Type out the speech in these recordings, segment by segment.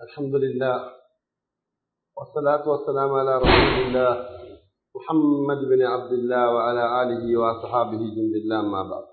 الحمد لله والصلاة والسلام على رسول الله محمد بن عبد الله وعلى آله وأصحابه جند الله ما بعد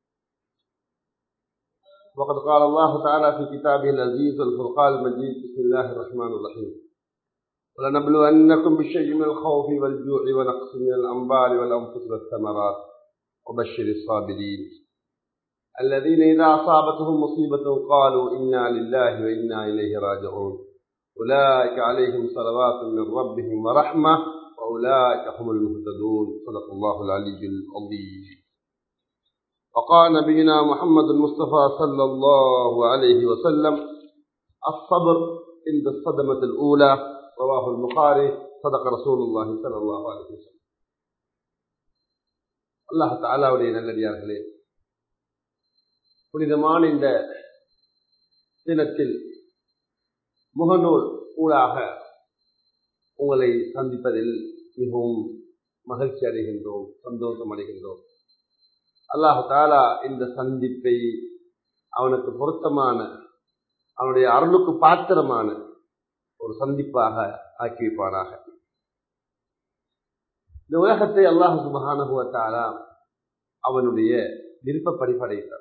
وقد قال الله تعالى في كتابه العزيز والفرقان المجيد بسم الله الرحمن الرحيم ولنبلونكم بشيء من الخوف والجوع ونقص من الأنبال والأنفس والثمرات وبشر الصابرين الذين إذا أصابتهم مصيبة قالوا إنا لله وإنا إليه راجعون أولئك عليهم صلوات من ربهم ورحمة وأولئك هم المهتدون صدق الله العلي العظيم وقال نبينا محمد المصطفى صلى الله عليه وسلم الصبر عند الصدمة الأولى رواه البخاري صدق رسول الله صلى الله عليه وسلم அல்லாஹ் தாலாவுடைய நல்லடியார்களே புனிதமான இந்த தினத்தில் முகநூல் ஊடாக உங்களை சந்திப்பதில் மிகவும் மகிழ்ச்சி அடைகின்றோம் சந்தோஷம் அடைகின்றோம் அல்லாஹ் தாலா இந்த சந்திப்பை அவனுக்கு பொருத்தமான அவனுடைய அருளுக்கு பாத்திரமான ஒரு சந்திப்பாக ஆக்கி வைப்பானாக இந்த உலகத்தை அல்லாஹ் சுபகானுவத்தாலா அவனுடைய விருப்பப்படி படைத்தார்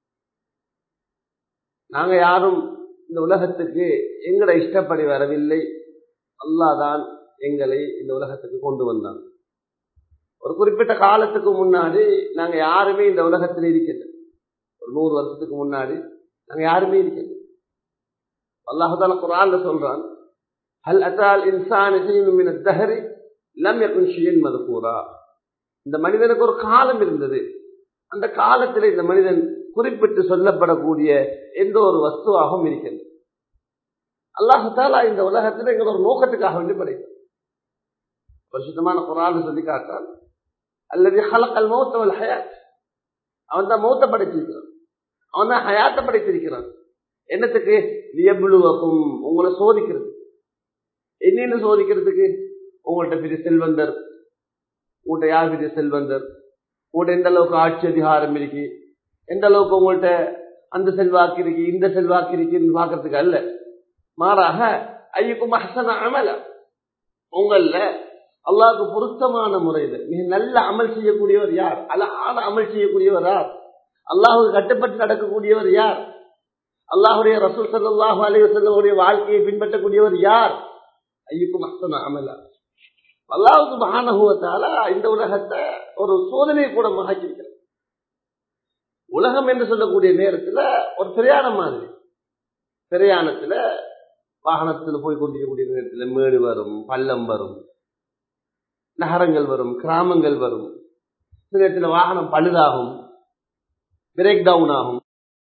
நாங்க யாரும் இந்த உலகத்துக்கு எங்களை இஷ்டப்படி வரவில்லை அல்லாதான் எங்களை இந்த உலகத்துக்கு கொண்டு வந்தான் ஒரு குறிப்பிட்ட காலத்துக்கு முன்னாடி நாங்க யாருமே இந்த உலகத்தில் இருக்கிறது ஒரு நூறு வருஷத்துக்கு முன்னாடி நாங்க யாருமே இருக்கிறது அல்லாஹால குரான்ல சொல்றான் ஹல் அத்தால் இன்சான் தஹரி லம் யகுன் ஷியன் மதுகூரா இந்த மனிதனுக்கு ஒரு காலம் இருந்தது அந்த காலத்தில் இந்த மனிதன் குறிப்பிட்டு சொல்லப்படக்கூடிய எந்த ஒரு வஸ்துவாகவும் இருக்கிறது அல்லாஹாலா இந்த உலகத்தில் எங்கள் ஒரு நோக்கத்துக்காக வேண்டி படைத்தார் பரிசுத்தமான குரான் சொல்லி காட்டான் அல்லது ஹலக்கல் மௌத்தவல் ஹயாத் அவன் தான் மௌத்த படைச்சிருக்கிறான் அவன் தான் ஹயாத்தை படைத்திருக்கிறான் என்னத்துக்கு வியபுழுவக்கும் உங்களை சோதிக்கிறது என்னென்ன சோதிக்கிறதுக்கு உங்கள்கிட்ட பெரிய செல்வந்தர் உங்கள்கிட்ட யார் பெரிய செல்வந்தர் உங்கள்கிட்ட எந்த அளவுக்கு ஆட்சி அதிகாரம் இருக்கு எந்த அளவுக்கு உங்கள்கிட்ட அந்த செல்வாக்கு இருக்கு இந்த செல்வாக்கு இருக்குன்னு பாக்குறதுக்கு அல்ல மாறாக ஐயுக்கும் அஹசன அமல உங்கள அல்லாவுக்கு பொருத்தமான முறையில் மிக நல்ல அமல் செய்யக்கூடியவர் யார் அழகான அமல் செய்யக்கூடியவர் யார் அல்லாஹுக்கு கட்டுப்பட்டு நடக்கக்கூடியவர் யார் அல்லாஹுடைய ரசூல் சல்லாஹூ அலி வசல்லமுடைய வாழ்க்கையை பின்பற்றக்கூடியவர் யார் ஐயுக்கும் அஹசன அமலா அல்லாவுக்கு மகானகுவத்தால இந்த உலகத்தை ஒரு சோதனை கூட மகாச்சிருக்கிறார் உலகம் என்று சொல்லக்கூடிய நேரத்துல ஒரு பிரயாணம் மாதிரி பிரயாணத்துல வாகனத்துல போய் கொண்டிருக்கக்கூடிய நேரத்துல மேடு வரும் பள்ளம் வரும் நகரங்கள் வரும் கிராமங்கள் வரும் சில நேரத்தில் வாகனம் பழுதாகும் பிரேக் டவுன் ஆகும்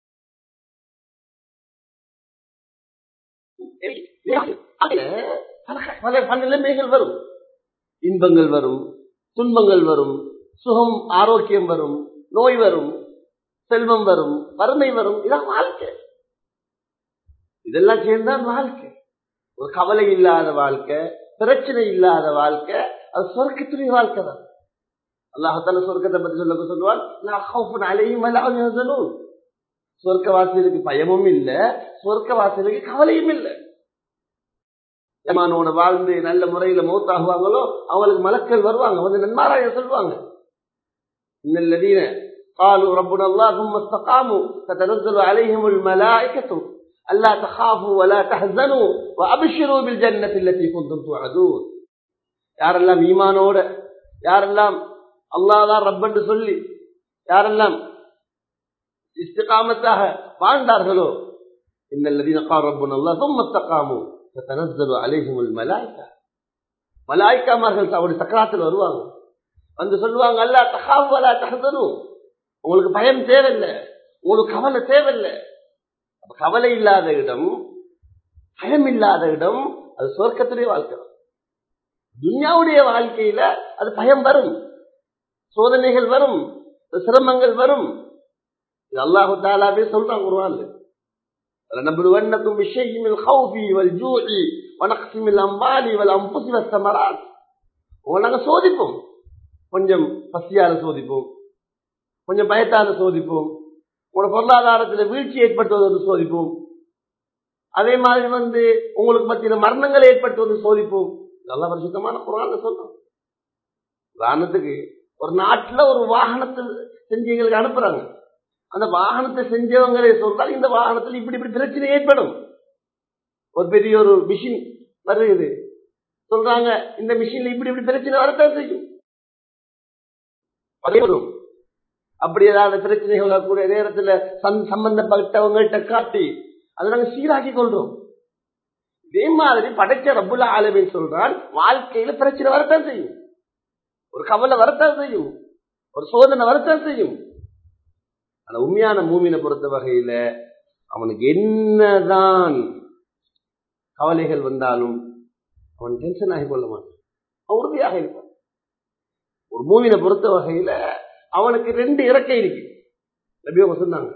பல பல நிலைமைகள் வரும் இன்பங்கள் வரும் துன்பங்கள் வரும் சுகம் ஆரோக்கியம் வரும் நோய் வரும் செல்வம் வரும் வறுமை வரும் இதான் வாழ்க்கை இதெல்லாம் சேர்ந்தான் வாழ்க்கை ஒரு கவலை இல்லாத வாழ்க்கை பிரச்சனை இல்லாத வாழ்க்கை அது சொர்க்கத்துடைய வாழ்க்கை தான் அல்லாஹால சொர்க்கத்தை பத்தி சொல்ல சொல்லுவான் அலையும் சொர்க்கவாசிகளுக்கு பயமும் இல்ல சொர்க்கவாசிகளுக்கு கவலையும் இல்லை யமானோட வாழ்ந்து நல்ல முறையில மௌத்தாகுவாங்களோ அவங்களுக்கு மலக்கள் வருவாங்க வந்து நன்மாராய சொல்லுவாங்க இன்னல்லதீன قالوا ربنا الله ثم استقاموا تتنزل عليهم الملائكة ألا تخافوا ولا تحزنوا وأبشروا بالجنة التي كنتم توعدون யாரெல்லாம் ஈமானோட யாரெல்லாம் அல்லாதான் ரப்பன்று சொல்லி யாரெல்லாம் இஸ்திகாமத்தாக வாழ்ந்தார்களோ இன்னல்லதீன قال ربنا الله ثم استقاموا تتنزل عليهم الملائكة மலாய்க்காமார்கள் அவருடைய சக்கராத்தில் வருவாங்க வந்து சொல்லுவாங்க அல்ல தகாவலா தகதனும் உங்களுக்கு பயம் தேவையில்லை உங்களுக்கு கவலை தேவையில்லை கவலை இல்லாத இடம் பயம் இல்லாத இடம் அது சொர்க்கத்துடைய வாழ்க்கை துன்யாவுடைய வாழ்க்கையில அது பயம் வரும் சோதனைகள் வரும் சிரமங்கள் வரும் அல்லாஹு தாலாவே சொல்றாங்க ஒரு நாள் لنبلونكم بشيء من الخوف والجوع ونقص من الأموال والأنفس والثمرات நாங்க சோதிப்போம் கொஞ்சம் பசியால சோதிப்போம் கொஞ்சம் பயத்தால சோதிப்போம் உங்களோட பொருளாதாரத்தில் வீழ்ச்சி ஏற்பட்டுவதற்கு சோதிப்போம் அதே மாதிரி வந்து உங்களுக்கு மத்தியில மரணங்கள் ஏற்பட்டு வந்து சோதிப்போம் நல்ல பரிசுத்தமான குரான் சொல்றோம் உதாரணத்துக்கு ஒரு நாட்டுல ஒரு வாகனத்தை செஞ்சு எங்களுக்கு அனுப்புறாங்க அந்த வாகனத்தை செஞ்சவங்களே சொல்றாங்க இந்த வாகனத்தில் இப்படி இப்படி பிரச்சனை ஏற்படும் ஒரு பெரிய ஒரு மிஷின் வருது சொல்றாங்க இந்த மிஷின்ல இப்படி இப்படி பிரச்சனை வரத்தான் செய்யும் வரும் அப்படி ஏதாவது பிரச்சனைகள் வரக்கூடிய நேரத்துல சம்பந்தப்பட்டவங்கள்ட்ட காட்டி அதை நாங்க சீராக்கி கொள்றோம் இதே மாதிரி படைச்ச ரப்புல ஆலமின் சொல்றான் வாழ்க்கையில பிரச்சனை வரத்தான் செய்யும் ஒரு கவலை வரத்தான் செய்யும் ஒரு சோதனை வரத்தான் செய்யும் ஆனா உண்மையான மூமினை பொறுத்த வகையில அவனுக்கு என்னதான் கவலைகள் வந்தாலும் அவன் டென்ஷன் ஆகி கொள்ள மாட்டான் அவன் உறுதியாக இருப்பான் ஒரு மூவினை பொறுத்த வகையில அவனுக்கு ரெண்டு இறக்கை இருக்கு நபியவங்க சொன்னாங்க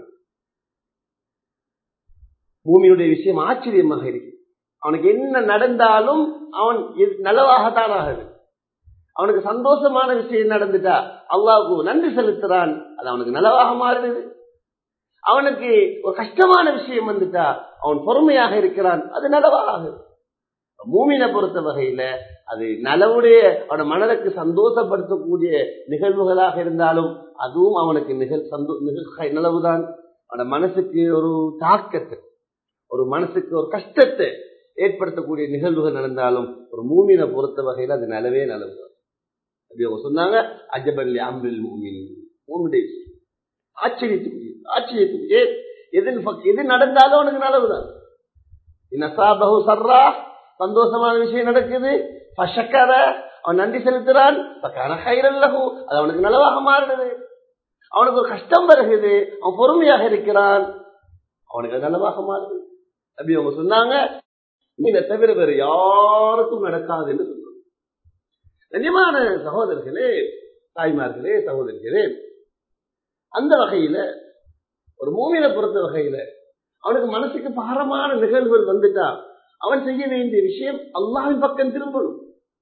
பூமியுடைய விஷயம் ஆச்சரியமாக இருக்கு அவனுக்கு என்ன நடந்தாலும் அவன் நலவாகத்தான் ஆகுது அவனுக்கு சந்தோஷமான விஷயம் நடந்துட்டா அல்லாவுக்கு நன்றி செலுத்துறான் அது அவனுக்கு நலவாக மாறுது அவனுக்கு ஒரு கஷ்டமான விஷயம் வந்துட்டா அவன் பொறுமையாக இருக்கிறான் அது நலவாக ஆகுது மூமினை பொறுத்த வகையில அது நலவுடைய அவன மனதுக்கு சந்தோஷப்படுத்தக்கூடிய நிகழ்வுகளாக இருந்தாலும் அதுவும் அவனுக்கு நிகழ் சந்தோ நிலவுதான் அவன மனசுக்கு ஒரு தாக்கத்தை ஒரு மனசுக்கு ஒரு கஷ்டத்தை ஏற்படுத்தக்கூடிய நிகழ்வுகள் நடந்தாலும் ஒரு மூமினை பொறுத்த வகையில அது நலவே நலவுதான் அப்படி அவங்க சொன்னாங்க அஜபல்லி அம்பில் மூமின் மூமிடைய ஆச்சரியத்துக்குரிய ஆச்சரியத்துக்கு எது எது நடந்தாலும் அவனுக்கு நலவுதான் நசாபகு சர்ரா சந்தோஷமான விஷயம் நடக்குது பஷக்கர அவன் நன்றி செலுத்துறான் அது அவனுக்கு நலவாக மாறினது அவனுக்கு ஒரு கஷ்டம் வருகிறது அவன் பொறுமையாக இருக்கிறான் அவனுக்கு நலவாக மாறுது அப்படி அவங்க சொன்னாங்க நீங்க தவிர வேறு யாருக்கும் நடக்காது என்று சொன்னாங்க கண்ணியமான சகோதரர்களே தாய்மார்களே சகோதரிகளே அந்த வகையில ஒரு மூவியில பொறுத்த வகையில அவனுக்கு மனசுக்கு பாரமான நிகழ்வுகள் வந்துட்டா அவன் செய்ய வேண்டிய விஷயம் அல்லாவின் பக்கம் திரும்பணும்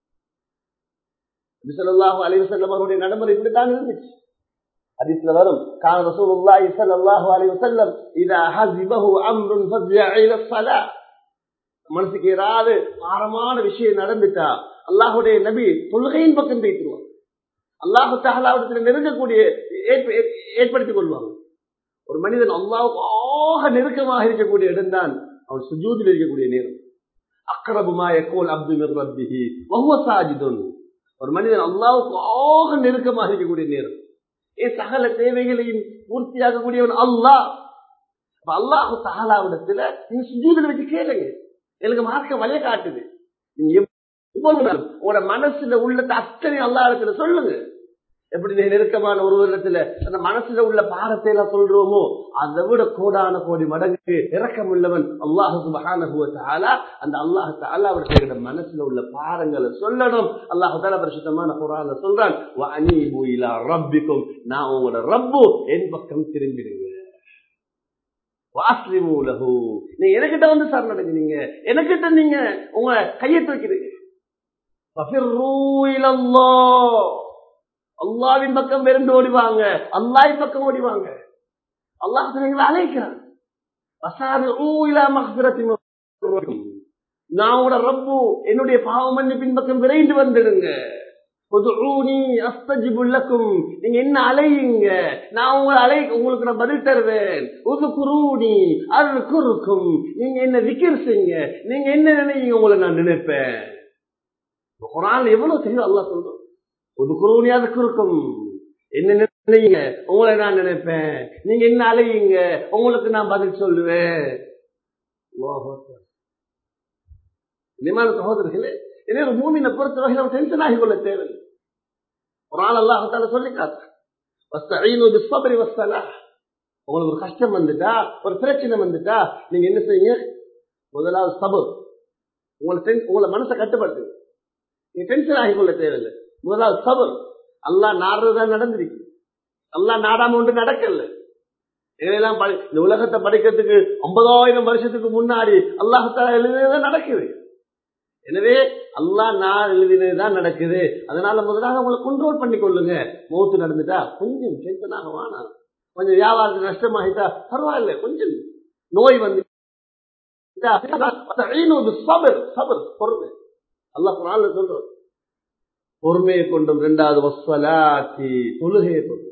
அல்லாஹு அலைவசல்லம் அவருடைய நடைமுறை இப்படித்தான் இருந்துச்சு ஹதீஸ்ல வரும் கான ரசூலுல்லாஹி ஸல்லல்லாஹு அலைஹி வஸல்லம் இதா ஹஸிபஹு அம்ருன் ஃபஸ்யா இல ஸலா மனசுக்கு ஏதாவது பாரமான விஷயம் நடந்துட்டா அல்லாஹுடைய நபி தொழுகையின் பக்கம் பேசுவாங்க அல்லாஹு தஹலாவிடத்தில் நெருங்கக்கூடிய ஏற்படுத்திக் கொள்வாங்க ஒரு மனிதன் அல்லாவுக்கு ஆக நெருக்கமாக இருக்கக்கூடிய இடம்தான் அவன் சுஜூதில் இருக்கக்கூடிய நேரம் அக்கரபுமா எக்கோல் அப்து ரப்பிஹி சாஜிதோன் ஒரு மனிதன் அல்லாவுக்கு ஆக நெருக்கமாக இருக்கக்கூடிய நேரம் ஏ சகல தேவைகளையும் பூர்த்தியாகக்கூடியவன் அல்லாஹ் அல்லாஹு தகலாவிடத்துல நீங்க சுஜூதில் வச்சு கேளுங்க எனக்கு மார்க்க வழிய காட்டுது நீங்க உங்களோட மனசுல உள்ளத்தை அத்தனை அல்லா இடத்துல சொல்லுங்க எப்படி நெருக்கமான ஒரு இடத்துல அந்த மனசுல உள்ள பாரத்தை எல்லாம் சொல்றோமோ அதை விட கோடான கோடி மடங்கு இறக்கம் உள்ளவன் அல்லாஹு சுபகான அந்த அல்லாஹு தாலாவிட மனசுல உள்ள பாரங்களை சொல்லணும் அல்லாஹு தாலா பரிசுத்தமான குரான சொல்றான் ரப்பிக்கும் நான் உங்களோட ரப்பு என் பக்கம் திரும்பிடுங்க வாஸ்லிமூலகு நீங்க எனக்கிட்ட வந்து சரணடைஞ்சீங்க எனக்கிட்ட நீங்க உங்க கையை தூக்கிறீங்க அல்லாவின் பக்கம் விரண்டு ஓடிவாங்க அல்லாவின் பக்கம் ஓடிவாங்க அல்லாஹ் எங்களை அழைக்கிறான் நான் உங்களோட ரப்பு என்னுடைய பாவ மன்னிப்பின் பக்கம் விரைந்து வந்துடுங்க நீங்க என்ன அலையுங்க நான் உங்களை அலை உங்களுக்கு நான் பதில் தருவேன் உது குருணி அது குறுக்கும் நீங்க என்ன விக்கிர் செய்யுங்க நீங்க என்ன நினைங்க உங்களை நான் நினைப்பேன் குரான் எவ்வளவு தெரியும் அல்லா சொல்றோம் ஒரு குருவனி அதுக்கு இருக்கும் என்ன நினைங்க உங்களை நான் நினைப்பேன் நீங்க என்ன அலையுங்க உங்களுக்கு நான் பதில் சொல்லுவேன் நிமான சகோதரர்களே இதே ஒரு மூமினை பொறுத்த வகையில் நம்ம டென்ஷன் ஆகி கொள்ள தேவையில்லை ஒரு ஆள் அல்லாஹால சொல்லி காத்து உங்களுக்கு ஒரு கஷ்டம் வந்துட்டா ஒரு பிரச்சனை வந்துட்டா நீங்க என்ன செய்யுங்க முதலாவது சபர் உங்களை உங்களை மனசை கட்டுப்படுத்துங்க நீ டென்ஷன் ஆகிக்கொள்ள தேவையில்லை முதலாவது சபர் அல்லா நாடுறதுதான் நடந்திருக்கு அல்லா நாடாம ஒன்று நடக்கல இதெல்லாம் இந்த உலகத்தை படைக்கிறதுக்கு ஐம்பதாயிரம் வருஷத்துக்கு முன்னாடி அல்லாஹத்தால எழுதினதான் நடக்குது எனவே அல்லா நான் எழுதினதுதான் நடக்குது அதனால முதலாக உங்களை கண்ட்ரோல் பண்ணி கொள்ளுங்க மௌத்து நடந்துட்டா கொஞ்சம் டென்ஷனாக வானா கொஞ்சம் வியாபாரத்துக்கு நஷ்டமாகிட்டா பரவாயில்ல கொஞ்சம் நோய் வந்து பொறுமை அல்லா குரான்ல சொல்றோம் பொறுமையை கொண்டும் இரண்டாவது வஸ்வலாத்தி தொழுகையை கொண்டும்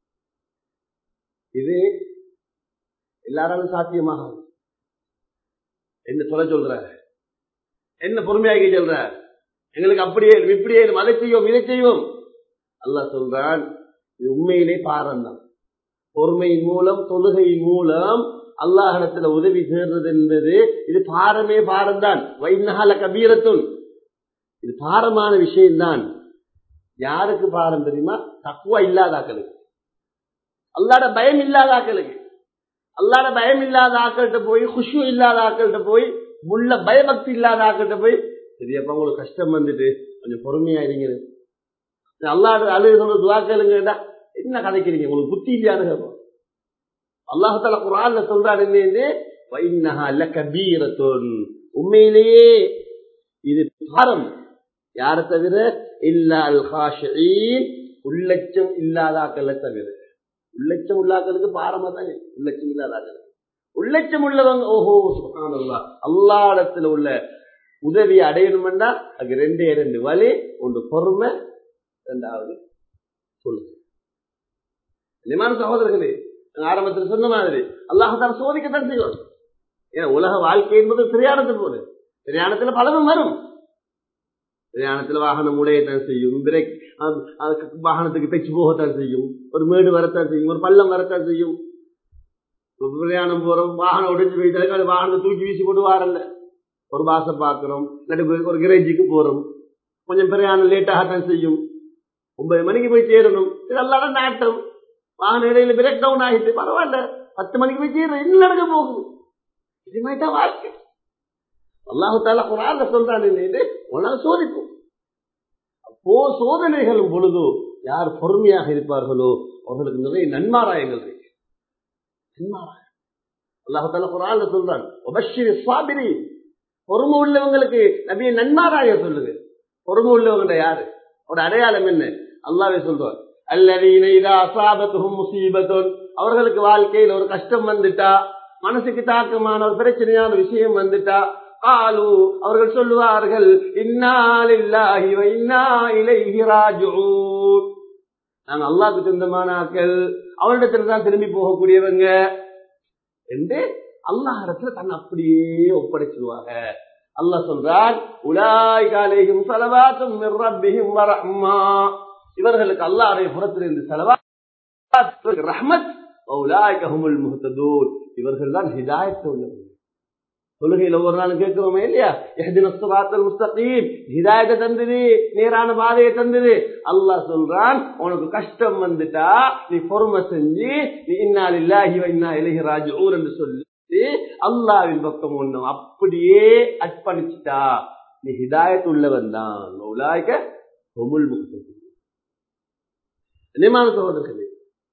இது எல்லாராலும் சாத்தியமாக என்ன சொல்ல சொல்ற என்ன பொறுமையாகி சொல்ற எங்களுக்கு அப்படியே இப்படியே அதை செய்வோம் இதை செய்வோம் அல்லா சொல்றான் இது உண்மையிலே பாரம் தான் பொறுமையின் மூலம் தொழுகை மூலம் அல்லாஹிடத்துல உதவி சேர்றது என்பது இது பாரமே பாரம் தான் வைநகால கபீரத்துன் இது பாரமான விஷயம்தான் யாருக்கு பாரம் தெரியுமா தக்குவா இல்லாதாக்களுக்கு அல்லாட பயம் இல்லாதாக்களுக்கு அல்லாட பயம் இல்லாத ஆக்கள்கிட்ட போய் குஷு இல்லாத ஆக்கள்கிட்ட போய் முள்ள பயபக்தி இல்லாத ஆக்கள்கிட்ட போய் சரியப்பா உங்களுக்கு கஷ்டம் வந்துட்டு கொஞ்சம் பொறுமையா இருங்க அல்லாட அழுகு சொல்ல துவாக்கலுங்கடா என்ன கதைக்கிறீங்க உங்களுக்கு புத்தி இல்லையான்னு கேட்போம் அல்லாஹால குரான்ல சொல்றாரு என்ன கபீரத்தோன் உண்மையிலேயே இது பாரம் யார தவிர இல்லால் உள்ளச்சம் இல்லாதாக்களை தவிர உள்ளச்சம் உள்ளாக்களுக்கு பாரமா தான் உள்ளச்சம் இல்லாதாக்கள் உள்ளச்சம் உள்ளவங்க ஓஹோ சுகானல்லா அல்லாடத்துல உள்ள உதவியை அடையணும்னா அது ரெண்டே ரெண்டு வழி ஒன்று பொறுமை ரெண்டாவது சொல்லுங்க நிமான சகோதரர்களே ஆரம்பத்தில் சொன்ன மாதிரி அல்லாஹால சோதிக்கத்தான் செய்வோம் ஏன்னா உலக வாழ்க்கை என்பது பிரயாணத்தில் போது பிரயாணத்துல பலரும் வரும் பிரயாணத்துல வாகனம் உடையத்தான் செய்யும் பிரேக் வாகனத்துக்கு தைச்சு போகத்தான் செய்யும் ஒரு மேடு வரத்தான் செய்யும் ஒரு பள்ளம் வரத்தான் செய்யும் பிரயாணம் போறோம் வாகனம் உடைஞ்சு போயிட்டாங்க அது வாகனத்தை தூக்கி வீசி போட்டு வாரல்ல ஒரு பாசம் பார்க்கிறோம் இல்லாட்டி ஒரு கிரேஜிக்கு போறோம் கொஞ்சம் பிரயாணம் லேட்டாகத்தான் செய்யும் ஒன்பது மணிக்கு போய் சேரணும் இதெல்லாம் நாட்டம் வாகன இடையில பிரேக் டவுன் ஆகிட்டு பரவாயில்ல பத்து மணிக்கு போய் சேர என்ன நடக்க போகும் இது மாதிரி தான் வாழ்க்கை அல்லாஹு தாலா குரான்ல சொல்றான் உனக்கு சோதிக்கும் அப்போ சோதனைகளும் பொழுது யார் பொறுமையாக இருப்பார்களோ அவர்களுக்கு நிறைய நன்மாராயங்கள் இருக்கு நன்மாராயம் அல்லாஹு தாலா குரான்ல சொல்றான் சுவாபிரி பொறுமை உள்ளவங்களுக்கு நபிய நன்மாராயம் சொல்லுது பொறுமை உள்ளவங்க யாரு ஒரு அடையாளம் என்ன அல்லாவே சொல்றான் அவர்களுக்கு வாழ்க்கையில் ஒரு கஷ்டம் வந்துட்டா மனசுக்கு தாக்கமான ஒரு பிரச்சனையான விஷயம் வந்துட்டா காலு அவர்கள் சொல்லுவார்கள் இன்னாலில்லாஹி இன்னா இலைஹி ராஜிஊன் நாங்க அல்லாஹ்க்கு சொந்தமான ஆக்கள் அவரிடத்துல தான் திரும்பி போகக்கூடியவங்க என்று அல்லாஹ் இடத்துல தன்னை அப்படியே ஒப்படைச்சிருவாங்க அல்லாஹ் சொல்றார் உலாய் காலேயும் சலவாத்தும் ரப்பிஹிம் வரஹ்மா இவர்களுக்கு அல்லாஹ்வுடைய புறத்திலிருந்து செலவா ரஹ்மத் உலாய்கஹுமுல் முஹ்ததூன் இவர்கள் தான் ஹிதாயத் உள்ளவர்கள் தொழுகையில ஒரு நாள் கேட்கிறோமே இல்லையா முஸ்தகீம் ஹிதாயத்தை தந்தது நேரான பாதையை தந்தது அல்லாஹ் சொல்றான் உனக்கு கஷ்டம் வந்துட்டா நீ பொறுமை செஞ்சு நீ இன்னால் இல்லாஹி இன்னா இலகி ராஜ் ஊர் என்று சொல்லி அல்லாவின் பக்கம் ஒண்ணும் அப்படியே அர்ப்பணிச்சுட்டா நீ ஹிதாயத் உள்ளவன் தான் உலாய்க ஹுமுல் முகத்தது நியமான சகோதரர்களே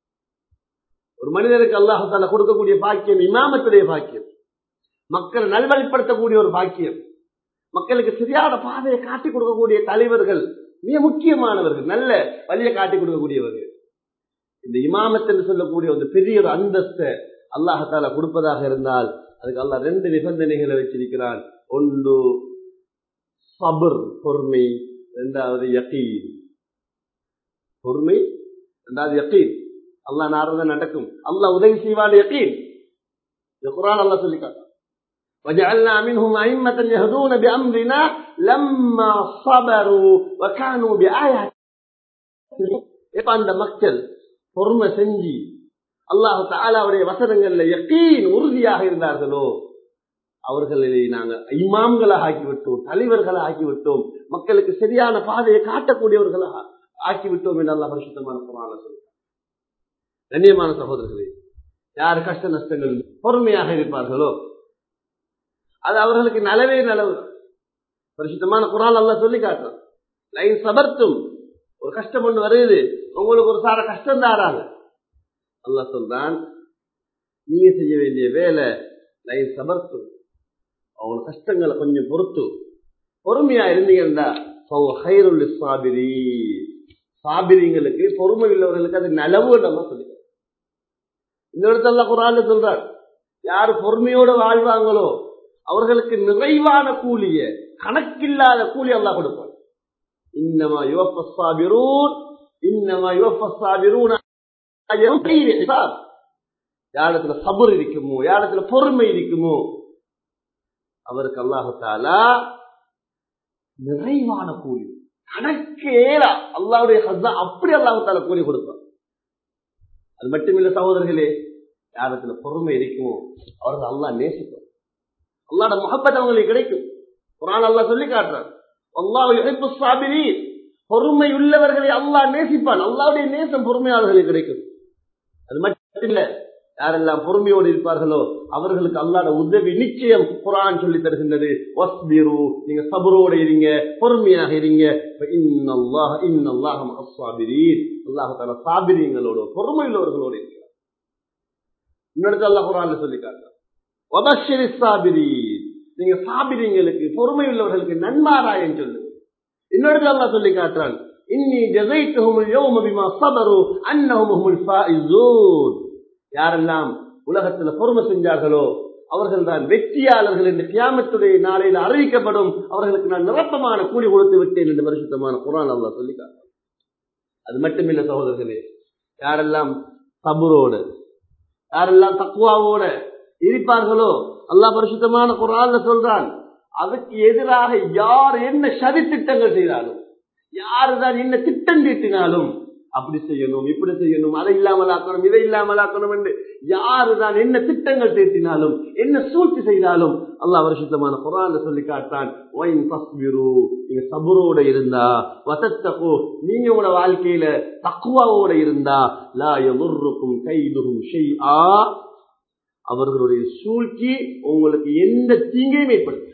ஒரு மனிதனுக்கு அல்லாஹால கொடுக்கக்கூடிய பாக்கியம் இமாமத்துடைய பாக்கியம் மக்களை நல்வழிப்படுத்தக்கூடிய ஒரு பாக்கியம் மக்களுக்கு சரியான பாதையை காட்டி கொடுக்கக்கூடிய தலைவர்கள் மிக முக்கியமானவர்கள் நல்ல வழியை காட்டி கொடுக்கக்கூடியவர்கள் இந்த இமாமத் என்று சொல்லக்கூடிய ஒரு பெரிய ஒரு அந்தஸ்தை அல்லாஹால கொடுப்பதாக இருந்தால் அதுக்கு அல்லாஹ் ரெண்டு நிபந்தனைகளை வச்சிருக்கிறான் ஒன்று சபர் பொறுமை இரண்டாவது யகீன் பொறுமை இரண்டாவது யகீன் அல்லாஹ் நாரத நடக்கும் அல்லாஹ் உதவி செய்வான் யகீன் இந்த குரான் அல்லாஹ் சொல்லி காட்டான் وجعلنا منهم أئمة يهدون بأمرنا لما صبروا وكانوا بآيات இப்ப அந்த மக்கள் பொறுமை செஞ்சு அல்லாஹு தாலாவுடைய வசனங்கள்ல யக்கீன் உறுதியாக இருந்தார்களோ அவர்களை நாங்கள் இமாம்களாக ஆக்கிவிட்டோம் தலைவர்களாக ஆக்கிவிட்டோம் மக்களுக்கு சரியான பாதையை காட்டக்கூடியவர்களாக ஆக்கிவிட்டோம் என்று அல்லா பரிசுத்தமான குரான சொல்கிறார் கண்ணியமான சகோதரர்களே யார் கஷ்ட நஷ்டங்கள் பொறுமையாக இருப்பார்களோ அது அவர்களுக்கு நலவே நலவு பரிசுத்தமான குரான் அல்லா சொல்லி காட்டுறோம் லைன் சபர்த்தும் ஒரு கஷ்டம் ஒன்று வருது உங்களுக்கு ஒரு சார கஷ்டம் தாராங்க அல்லா சொல்றான் நீங்க செய்ய வேண்டிய வேலை லைன் சபர்த்தும் அவங்க கஷ்டங்களை கொஞ்சம் பொறுத்து பொறுமையா இருந்தீங்கன்னா சாபிரி சாபிரிங்களுக்கு பொறுமை உள்ளவர்களுக்கு அது நலவு நம்ம சொல்லிக்கிறோம் இந்த இடத்துல குரான் சொல்றார் யாரு பொறுமையோட வாழ்வாங்களோ அவர்களுக்கு நிறைவான கூலிய கணக்கில்லாத கூலி அல்லாஹ் கொடுப்பான் இன்னமா யுவஃபஸ்ஸாபிரூன் இன்னமா யுவஃபஸ்ஸாபிரூன் யாரிடத்துல சபர் இருக்குமோ யாரிடத்துல பொறுமை இருக்குமோ அவருக்கு அல்லாஹாலா நிறைவான கூலி கணக்கேலா அல்லாவுடைய ஹஸ்தா அப்படி அல்லாஹால கூலி கொடுப்பான் அது மட்டுமில்ல சகோதரர்களே யாரிடத்துல பொறுமை இருக்குமோ அவர்கள் அல்லாஹ் நேசிப்பார் அல்லாட முகப்பத் அவங்களுக்கு கிடைக்கும் குரான் அல்லாஹ் சொல்லி காட்டுறான் அல்லாஹ் பொறுமை உள்ளவர்களை அல்லாஹ் நேசிப்பான் அல்லாவுடைய நேசம் பொறுமையாளர்களுக்கு கிடைக்கும் அது மட்டும் இல்ல யாரெல்லாம் பொறுமையோடு இருப்பார்களோ அவர்களுக்கு அல்லாட உதவி நிச்சயம் குரான் சொல்லி தருகின்றது வஸ்பிரு நீங்க சபரோட இருங்க பொறுமையாக இருங்க இன்னல்லாஹ் இன்னல்லாஹ் மஹஸ்ஸாபிரீன் அல்லாஹ் தஆலா சாபிரீங்களோட பொறுமை உள்ளவர்களோடு இருக்கிறார் இன்னொரு அல்லாஹ் குரான்ல சொல்லி காட்டுறார் வபஷ்ஷிரி சாபிரீன் நீங்க சாபிரீங்களுக்கு பொறுமை உள்ளவர்களுக்கு நன்மாராயம் சொல்லு இன்னொரு அல்லாஹ் சொல்லி காட்டுறான் இன்னி ஜஸைத்துஹும் اليوم بما صبروا انهم هم الفائزون யாரெல்லாம் உலகத்துல பொறுமை செஞ்சார்களோ அவர்கள் தான் வெற்றியாளர்கள் என்று கியாமத்துடைய நாளையில் அறிவிக்கப்படும் அவர்களுக்கு நான் நிரப்பமான கூலி கொடுத்து விட்டேன் என்று பரிசுத்தமான குரான் அல்லாஹ் சொல்லி காட்டுறான் அது மட்டுமில்ல சகோதரர்களே யாரெல்லாம் சபுரோடு யாரெல்லாம் தக்குவாவோட இருப்பார்களோ அல்லாஹ் பரிசுத்தமான குரான்ல சொல்றான் அதுக்கு எதிராக யார் என்ன சதி திட்டங்கள் செய்தாலும் யாருதான் என்ன திட்டம் தீட்டினாலும் அப்படி செய்யணும் இப்படி செய்யணும் அதை இல்லாமல் ஆக்கணும் இதை இல்லாமல் ஆக்கணும் என்று யாருதான் என்ன திட்டங்கள் தீட்டினாலும் என்ன சூழ்ச்சி செய்தாலும் அல்லாஹ் வருஷத்தமான குரான் சொல்லி காட்டான் நீங்க சபுரோட இருந்தா வசத்தகோ நீங்க உங்களோட வாழ்க்கையில தக்குவாவோட இருந்தா லா எதிர்க்கும் கைதுகும் ஷெய்ஆ அவர்களுடைய சூழ்ச்சி உங்களுக்கு எந்த தீங்கையும் ஏற்படுத்த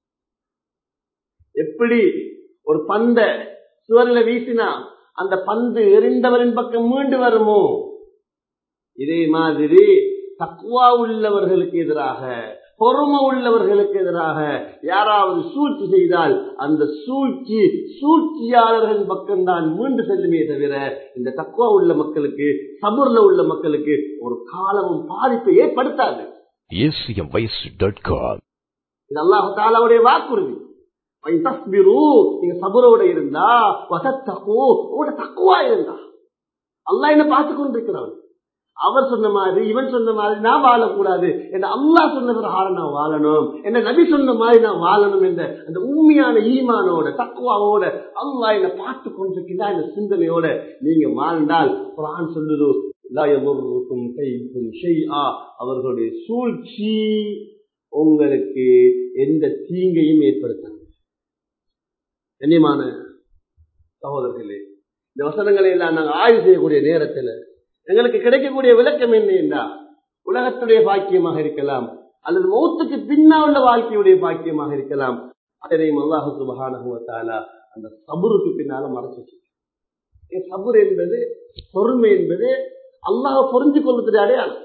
எப்படி ஒரு பந்த சுவரில் வீசினா அந்த பந்து எரிந்தவரின் பக்கம் மீண்டு வருமோ இதே மாதிரி தக்குவா உள்ளவர்களுக்கு எதிராக பொறுமை உள்ளவர்களுக்கு எதிராக யாராவது சூழ்ச்சி செய்தால் அந்த சூழ்ச்சி சூழ்ச்சியாளர்களின் பக்கம்தான் மீண்டு செல்லுமே தவிர இந்த தக்குவா உள்ள மக்களுக்கு சபூர்ல உள்ள மக்களுக்கு ஒரு காலமும் பாதிப்பை ஏற்படுத்தாது acmvoice.com இது அல்லாஹு தாலாவுடைய வாக்குறுதி நீங்க சபரோட இருந்தா வசத்தகோ உங்களோட தக்குவா இருந்தா அல்லாஹ் என்ன பார்த்து கொண்டிருக்கிறவன் அவர் சொன்ன மாதிரி இவன் சொன்ன மாதிரி நான் வாழக்கூடாது என்ற அல்லாஹ் சொன்ன பிரகாரம் நான் வாழணும் என்ற நபி சொன்ன மாதிரி நான் வாழணும் என்ற அந்த உண்மையான ஈமானோட தக்குவாவோட அல்லாஹ் என்ன பார்த்து கொண்டிருக்கின்றா இந்த சிந்தனையோட நீங்க வாழ்ந்தால் குரான் சொல்லுது லாயமுருக்கும் கைக்கும் ஷெய்ஆ அவர்களுடைய சூழ்ச்சி உங்களுக்கு எந்த தீங்கையும் ஏற்படுத்தாது கண்ணியமான சகோதரர்களே இந்த வசனங்களை எல்லாம் நாங்கள் ஆய்வு செய்யக்கூடிய நேரத்தில் எங்களுக்கு கிடைக்கக்கூடிய விளக்கம் என்ன என்றா உலகத்துடைய பாக்கியமாக இருக்கலாம் அல்லது மௌத்துக்கு பின்னா உள்ள வாழ்க்கையுடைய பாக்கியமாக இருக்கலாம் அதனையும் அல்லாஹு சுபகானுவத்தாலா அந்த சபுருக்கு பின்னால மறைச்சு சபுர் என்பது பொறுமை என்பது அல்லாஹ் புரிஞ்சு கொள்வதுடைய அடையாளம்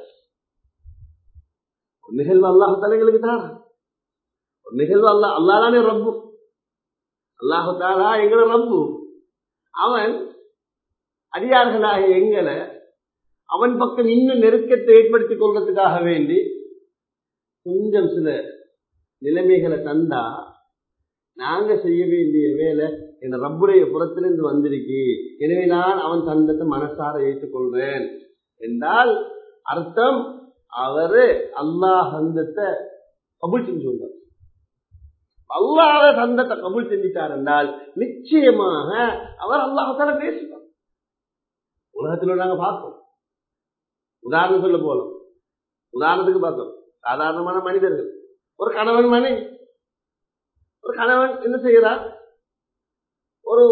ஒரு நிகழ்வு அல்லாஹ் தலைங்களுக்கு தான் ஒரு நிகழ்வு அல்லா அல்லாதானே ரப்பு அல்லாஹு தாலா எங்களை ரப்பு அவன் அடியார்களாக எங்களை அவன் பக்கம் இன்னும் நெருக்கத்தை ஏற்படுத்திக் கொள்றதுக்காக வேண்டி கொஞ்சம் சில நிலைமைகளை தந்தா நாங்க செய்ய வேண்டிய வேலை என் ரப்புடைய புறத்திலிருந்து வந்திருக்கு எனவே நான் அவன் தந்தத்தை மனசார ஏற்றுக்கொள்றேன் என்றால் அர்த்தம் அவரு அல்லாஹ் தந்தத்தை கபுல் செஞ்சு வந்தார் அல்லாத தந்தத்தை கபுல் செஞ்சிட்டார் என்றால் நிச்சயமாக அவர் அல்லாஹால பேசுவார் உலகத்தில் நாங்க பார்த்தோம் உதாரணம் சொல்ல போலாம் உதாரணத்துக்கு பார்த்தோம் சாதாரணமான மனிதர்கள் ஒரு கணவன் மனைவி ஒரு கணவன் என்ன செய்யறார் ஒரு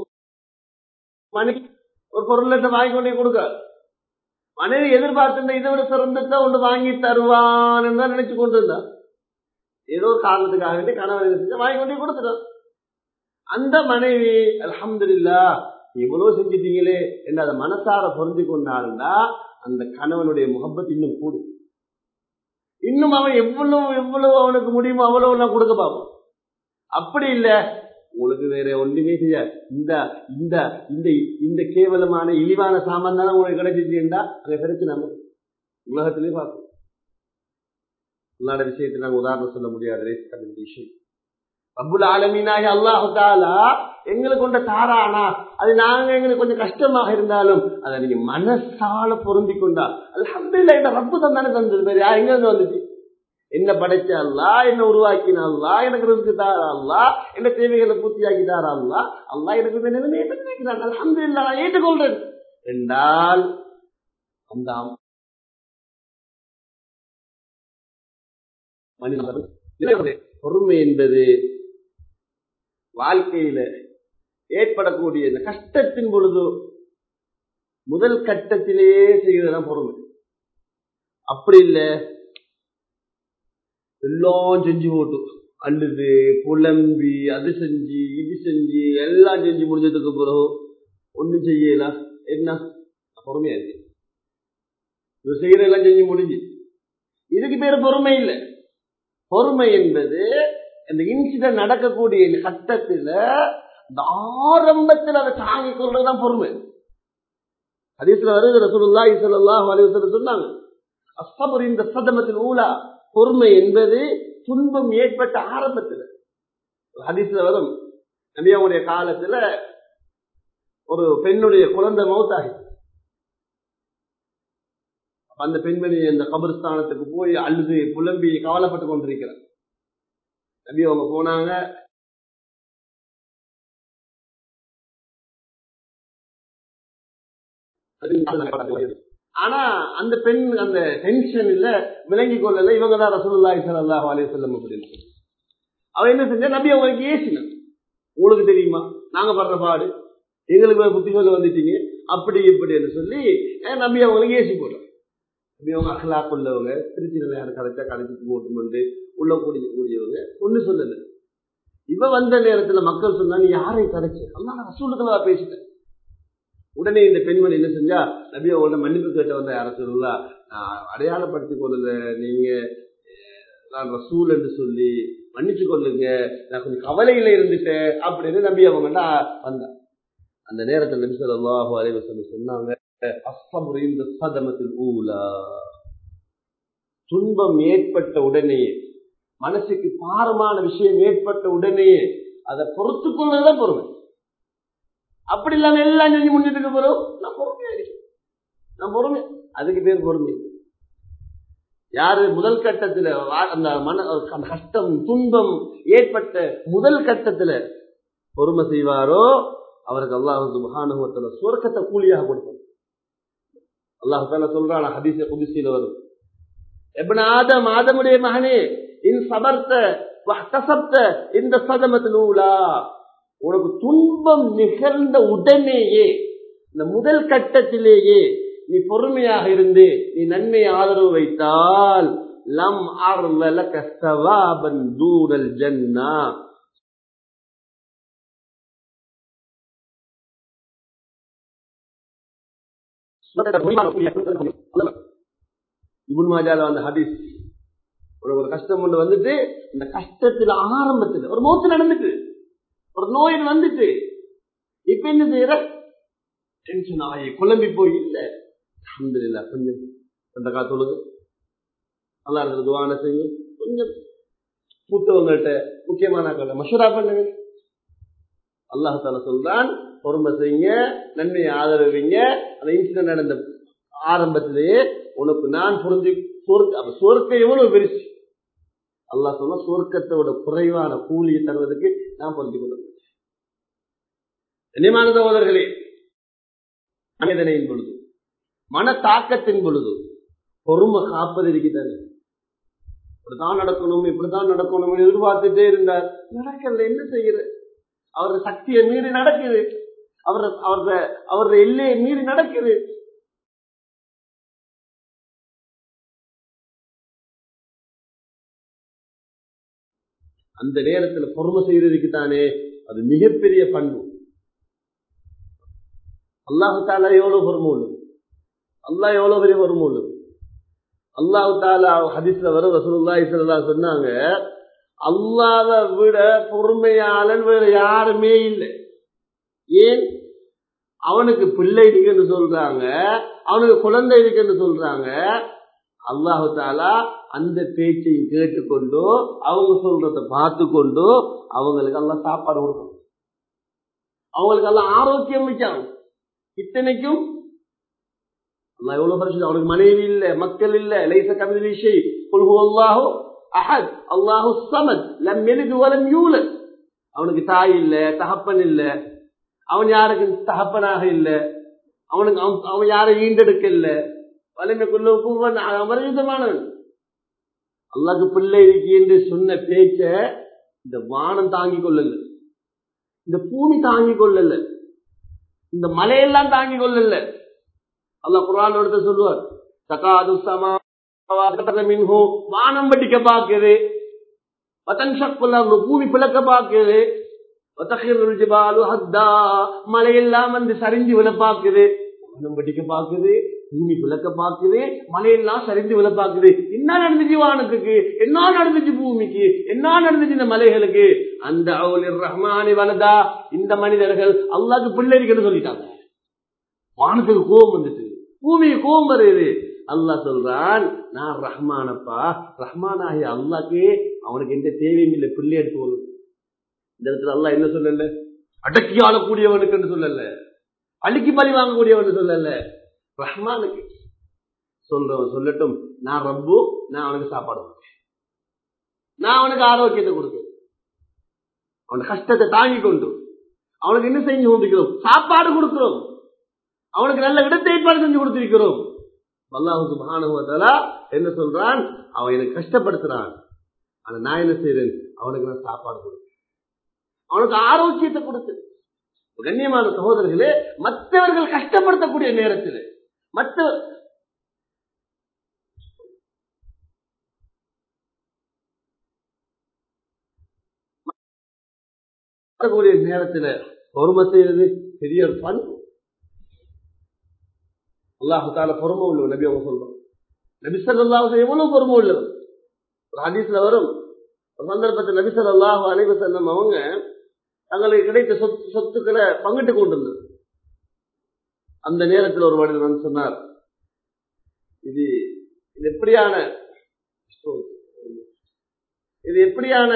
மனைவி ஒரு பொருளத்தை வாங்கி கொண்டே கொடுக்கிறார் மனைவி எதிர்பார்த்திருந்த இதை விட சிறந்தத்தை ஒன்று வாங்கி தருவான் தான் நினைச்சு கொண்டிருந்தார் ஏதோ ஒரு காரணத்துக்காக வேண்டி கணவன் என்ன செஞ்சா வாங்கி கொண்டே கொடுத்துட்டார் அந்த மனைவி அலமதுல்லா இவ்வளவு செஞ்சிட்டீங்களே என்று அதை மனசார புரிஞ்சு கொண்டாருந்தா அந்த கணவனுடைய முகப்பத் இன்னும் கூடும் இன்னும் அவன் எவ்வளவு எவ்வளவு அவனுக்கு முடியுமோ அவ்வளவு நான் கொடுக்க பார்ப்போம் அப்படி இல்ல உங்களுக்கு வேற ஒண்ணுமே செய்ய இந்த இந்த இந்த இந்த கேவலமான இழிவான சாமான் தானே உங்களுக்கு கிடைச்சிச்சுண்டா அங்க பிரச்சனை உலகத்திலே பார்க்கும் அல்லாட விஷயத்தை நாங்க உதாரணம் சொல்ல முடியாது விஷயம் ரப்புல் ஆலமீனாக அல்லாஹு தாலா எங்களுக்கு கொண்ட தாரானா அது நாங்க எங்களுக்கு கொஞ்சம் கஷ்டமாக இருந்தாலும் அதை நீங்க மனசால பொருந்தி கொண்டா அல்ஹம்துலில்லாஹ் இந்த ரப்பு தான் தானே தந்தது வேற யா எங்க இருந்து வந்துச்சு என்ன படைச்ச அல்லா என்ன உருவாக்கின அல்லா எனக்கு ரிஸ்க்கு தாரா அல்லா என்ன தேவைகளை பூர்த்தியாக்கி தாரா அல்லா அல்லா எனக்கு இந்த நிலைமையை தந்திருக்கிறான் அல்ஹம்துலில்லாஹ் நான் ஏற்றுக்கொள்றேன் என்றால் அந்த மனிதன் பொறுமை என்பது வாழ்க்கையில ஏற்படக்கூடிய இந்த கஷ்டத்தின் பொழுது முதல் கட்டத்திலேயே செய்வதுதான் பொறுமை அப்படி இல்ல எல்லாம் செஞ்சு போட்டு அழுது புலம்பி அது செஞ்சு இது செஞ்சு எல்லாம் செஞ்சு முடிஞ்சதுக்கு பிறகு ஒண்ணும் செய்யல என்ன பொறுமையா இருக்கு இவர் செய்யறதெல்லாம் செஞ்சு முடிஞ்சு இதுக்கு பேர் பொறுமை இல்லை பொறுமை என்பது இந்த இன்சிடென்ட் நடக்கக்கூடிய இந்த கட்டத்துல இந்த ஆரம்பத்தில் அதை தாங்கிக் கொள்றதுதான் பொறுமை ஹதீஸ்ல வருது ரசூலுல்லாஹி ஸல்லல்லாஹு அலைஹி வஸல்லம் சொன்னாங்க அஸ்ஸபர் இந்த சதமத்தில் ஊலா பொறுமை என்பது துன்பம் ஏற்பட்ட ஆரம்பத்தில் ஹதீஸ்ல வரும் நபியாவுடைய காலத்துல ஒரு பெண்ணுடைய குழந்தை மௌத்தாகி அந்த பெண்மணி அந்த கபர்ஸ்தானத்துக்கு போய் அழுது புலம்பி கவலைப்பட்டு கொண்டிருக்கிறார் நபி அவங்க போனாங்க ஆனா அந்த பெண் அந்த டென்ஷன் இல்ல விளங்கி கொள்ளல இவங்க தான் ரசூலுல்லாஹி ஸல்லல்லாஹு அலைஹி வஸல்லம் அப்படின்னு அவ என்ன செஞ்சா நபி அவங்களுக்கு ஏசின உங்களுக்கு தெரியுமா நாங்க படுற பாடு எங்களுக்கு புத்தி சொல்ல வந்துட்டீங்க அப்படி இப்படி என்று சொல்லி நபி அவங்களுக்கு ஏசி போடுறோம் நபி அவங்க அகலாக் உள்ளவங்க திருச்சி நிலையான கலைச்சா கலைச்சிட்டு போட்டு உள்ள கூடிய கூடியவங்க ஒண்ணு சொல்லல இவ வந்த நேரத்துல மக்கள் சொன்னாங்க யாரை கரைச்சு அதனால ரசூலுக்களா பேசிட்டேன் உடனே இந்த பெண்மணி என்ன செஞ்சா நபி அவங்களோட மன்னிப்பு கேட்ட வந்த யார சொல்லலா நான் அடையாளப்படுத்திக் கொள்ளல நீங்க நான் ரசூல் என்று சொல்லி மன்னிச்சு கொள்ளுங்க நான் கொஞ்சம் கவலையில இருந்துட்டேன் அப்படின்னு நம்பி அவங்கள்ட்ட வந்தேன் அந்த நேரத்தில் நபி சொல்லாஹு அலைவசம் சொன்னாங்க அஸ்ஸபுர் இந்த சதமத்தில் ஊலா துன்பம் ஏற்பட்ட உடனேயே மனசுக்கு பாரமான விஷயம் ஏற்பட்ட உடனேயே அதை பொறுத்து கொள்ளதான் பொறுமை அப்படி இல்லாம எல்லாம் செஞ்சு முடிஞ்சதுக்கு பிறகு நான் பொறுமையா இருக்கேன் நான் பொறுமை அதுக்கு பேர் பொறுமை யாரு முதல் கட்டத்துல அந்த மன அந்த கஷ்டம் துன்பம் ஏற்பட்ட முதல் கட்டத்துல பொறுமை செய்வாரோ அவருக்கு அல்லாஹு மகானுவத்துல சுவர்க்கத்தை கூலியாக கொடுப்பார் அல்லாஹால சொல்றான் ஹதீச குதிசியில வரும் எப்ன ஆதம் ஆதமுடைய மகனே இன் சபர்த்த வஹ்தசப்த இந்த சதமத்தில் ஊலா உனக்கு துன்பம் நிகழ்ந்த உடனேயே இந்த முதல் கட்டத்திலேயே நீ பொறுமையாக இருந்து நீ நன்மை ஆதரவு வைத்தால் லம் அர்லக சவாபன் தூரல் ஜன்னா இபுன் மாஜால அந்த ஹதீஸ் உனக்கு ஒரு கஷ்டம் ஒன்று வந்துட்டு இந்த கஷ்டத்துல ஆரம்பத்தில் ஒரு மோத்து நடந்துட்டு ஒரு நோய் வந்துட்டு இப்ப என்ன செய்யற டென்ஷன் ஆகி குழம்பி போய் இல்ல அஹமதுல்லா கொஞ்சம் அந்த காத்தொழுது நல்லா இருக்கிற துவான செய்யுங்க கொஞ்சம் மூத்தவங்கள்ட்ட முக்கியமான மஷூரா பண்ணுங்க அல்லாஹால சொல்றான் பொறுமை செய்யுங்க நன்மையை ஆதரவிங்க அந்த இன்சிடென்ட் நடந்த ஆரம்பத்திலேயே உனக்கு நான் புரிஞ்சு சொர்க்க சொர்க்கம் எவ்வளவு பெருசு அல்லாஹ் சொன்னா சொர்க்கத்தோட குறைவான கூலியை தருவதற்கு நான் புரிஞ்சு கொள்ள கண்ணியமான சகோதரர்களே மனிதனையின் பொழுது மன தாக்கத்தின் பொழுது பொறுமை காப்பது இருக்கிறது இப்படிதான் நடக்கணும் இப்படிதான் நடக்கணும் எதிர்பார்த்துட்டே இருந்தார் நடக்கல என்ன செய்யற அவரது சக்தியை மீறி நடக்குது அவர் அவரது அவரது எல்லையை மீறி நடக்குது அந்த நேரத்தில் பொறுமை செய்யறதுக்கு தானே அது மிகப்பெரிய பண்பு அல்லாஹு தாலா எவ்வளவு பொறுமை உள்ளது அல்லாஹ் எவ்வளவு பெரிய பொறுமை உள்ளது அல்லாஹு தாலா ஹதீஸ்ல வரும் ரசூலுல்லாஹி ஸல்லல்லாஹு சொன்னாங்க அல்லாஹ்வை விட பொறுமையாளன் வேற யாருமே இல்லை ஏன் அவனுக்கு பிள்ளை இருக்குன்னு சொல்றாங்க அவனுக்கு குழந்தை இருக்குன்னு சொல்றாங்க அல்லாஹு தாலா அந்த பேச்சை கேட்டுக்கொண்டு அவங்க சொல்றத பார்த்து கொண்டு அவங்களுக்கு எல்லாம் சாப்பாடு கொடுக்கணும் அவங்களுக்கு எல்லாம் ஆரோக்கியம் வச்சாங்க இத்தனைக்கும் அல்லா எவ்வளவு பரிசு அவனுக்கு மனைவி இல்ல மக்கள் இல்ல லைச கமிதி விஷய் குல்ஹு அல்லாஹு அஹத் அல்லாஹு சமத் லம் எலிது வலம் யூலத் அவனுக்கு தாய் இல்ல தகப்பன் இல்ல அவன் யாருக்கு தகப்பனாக இல்ல அவனுக்கு அவன் யாரை ஈண்டெடுக்க இல்ல வலிமைக்குள்ள கூவன் அமர்விதமானவன் அல்லாக்கு பிள்ளை இருக்கு என்று சொன்ன பேச்ச இந்த வானம் தாங்கிக் கொள்ளல இந்த பூமி தாங்கிக் கொள்ளல இந்த மலையெல்லாம் தாங்கிக் கொள்ளல அல்லா குரான் எடுத்து சொல்லுவார் தகாது சமா வானம் வட்டிக்க பாக்குது பூமி பிளக்க பாக்குது மலையெல்லாம் வந்து சரிஞ்சு விழ பாக்குது வானம் வட்டிக்க பாக்குது பூமி விளக்க பாக்குது மலையெல்லாம் சரிந்து விழ பாக்குது என்ன நடந்துச்சு வானத்துக்கு என்ன நடந்துச்சு பூமிக்கு என்ன நடந்துச்சு இந்த மலைகளுக்கு அந்த அவலிர் ரஹ்மானி வலதா இந்த மனிதர்கள் அல்லாக்கு பிள்ளைன்னு சொல்லிட்டாங்க வானத்துக்கு கோபம் வந்துட்டு பூமிக்கு கோபம் வருது அல்லாஹ் சொல்றான் நான் ரஹ்மானப்பா ரஹ்மான் ஆகிய அல்லாக்கு அவனுக்கு எந்த தேவையும் இல்லை பிள்ளை எடுத்து இந்த இடத்துல அல்லாஹ் என்ன சொல்லல அடக்கி ஆளக்கூடியவனுக்கு சொல்லல அழுக்கி பழி வாங்கக்கூடியவன் சொல்லல ரஹ்மானுக்கு சொல்றவன் சொல்லட்டும் நான் ரப்பு நான் அவனுக்கு சாப்பாடு கொடுப்பேன் நான் அவனுக்கு ஆரோக்கியத்தை கொடுப்பேன் அவன் கஷ்டத்தை தாங்கி கொண்டு அவனுக்கு என்ன செஞ்சு கொண்டிருக்கிறோம் சாப்பாடு கொடுக்கிறோம் அவனுக்கு நல்ல இடத்தை ஏற்பாடு செஞ்சு கொடுத்திருக்கிறோம் அல்லாஹுக்கு மகானுவத்தாலா என்ன சொல்றான் அவன் எனக்கு கஷ்டப்படுத்துறான் ஆனா நான் என்ன செய்யறேன் அவனுக்கு நான் சாப்பாடு கொடுப்பேன் அவனுக்கு ஆரோக்கியத்தை கொடுத்து கண்ணியமான சகோதரர்களே மற்றவர்கள் கஷ்டப்படுத்தக்கூடிய நேரத்தில் மற்ற கூடிய நேரத்தில் பொறுமை செய்யறது பெரிய ஒரு பண்பு அல்லாஹு தால பொறுமை உள்ளவர் நபி அவங்க சொல்றோம் நபி சல்லாஹ் எவ்வளவு பொறுமை உள்ளவர் ஒரு ஹதீஸ்ல வரும் ஒரு சந்தர்ப்பத்தில் நபி சல்லாஹ் அலைவு செல்லம் அவங்க தங்களுக்கு கிடைத்த சொத்து சொத்துக்களை பங்கிட்டு கொண்டிருந்தது அந்த நேரத்தில் ஒரு மனிதன் வந்து சொன்னார் இது இது எப்படியான இது எப்படியான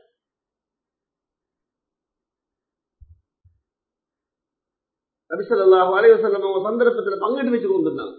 நபிசல்லாஹு அலைவசல்லம் அவங்க சந்தர்ப்பத்தில் பங்கிட்டு வச்சு கொண்டிருந்தாங்க